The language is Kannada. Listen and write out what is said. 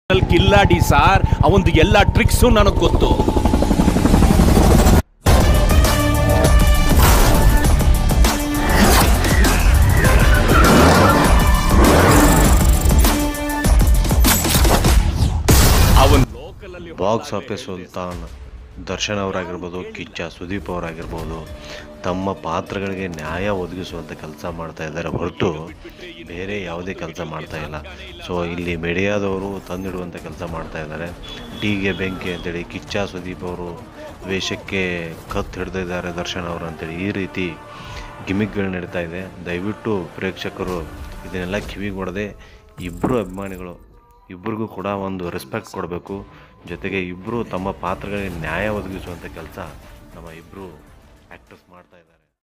ಕಿಲ್ಲಾಡಿ ಸಾರ್ ಅವಂದು ಎಲ್ಲ ಟ್ರಿಕ್ಸು ನನಗೆ ಗೊತ್ತು ಅವನ್ ಲೋಕಲ್ ಅಲ್ಲಿ ಬಾಕ್ಸ್ ಆಫೀಸ್ ಸುಲ್ತಾನ್ ದರ್ಶನ್ ಅವರಾಗಿರ್ಬೋದು ಕಿಚ್ಚ ಸುದೀಪ್ ಅವರಾಗಿರ್ಬೋದು ತಮ್ಮ ಪಾತ್ರಗಳಿಗೆ ನ್ಯಾಯ ಒದಗಿಸುವಂಥ ಕೆಲಸ ಮಾಡ್ತಾ ಇದ್ದಾರೆ ಹೊರತು ಬೇರೆ ಯಾವುದೇ ಕೆಲಸ ಮಾಡ್ತಾ ಇಲ್ಲ ಸೊ ಇಲ್ಲಿ ಮೀಡಿಯಾದವರು ತಂದಿಡುವಂಥ ಕೆಲಸ ಮಾಡ್ತಾ ಇದ್ದಾರೆ ಡಿಗೆ ಬೆಂಕಿ ಅಂತೇಳಿ ಕಿಚ್ಚ ಸುದೀಪ್ ಅವರು ವೇಷಕ್ಕೆ ಕತ್ತು ಹಿಡ್ದಿದ್ದಾರೆ ದರ್ಶನ್ ಅವರು ಅಂತೇಳಿ ಈ ರೀತಿ ಗಿಮಿಕ್ಗಳು ನಡೀತಾ ಇದೆ ದಯವಿಟ್ಟು ಪ್ರೇಕ್ಷಕರು ಇದನ್ನೆಲ್ಲ ಕಿವಿಗೊಡದೆ ಇಬ್ಬರು ಅಭಿಮಾನಿಗಳು ಇಬ್ಬರಿಗೂ ಕೂಡ ಒಂದು ರೆಸ್ಪೆಕ್ಟ್ ಕೊಡಬೇಕು ಜೊತೆಗೆ ಇಬ್ಬರು ತಮ್ಮ ಪಾತ್ರಗಳಿಗೆ ನ್ಯಾಯ ಒದಗಿಸುವಂಥ ಕೆಲಸ ನಮ್ಮ ಇಬ್ಬರು ಆ್ಯಕ್ಟರ್ಸ್ ಮಾಡ್ತಾ ಇದ್ದಾರೆ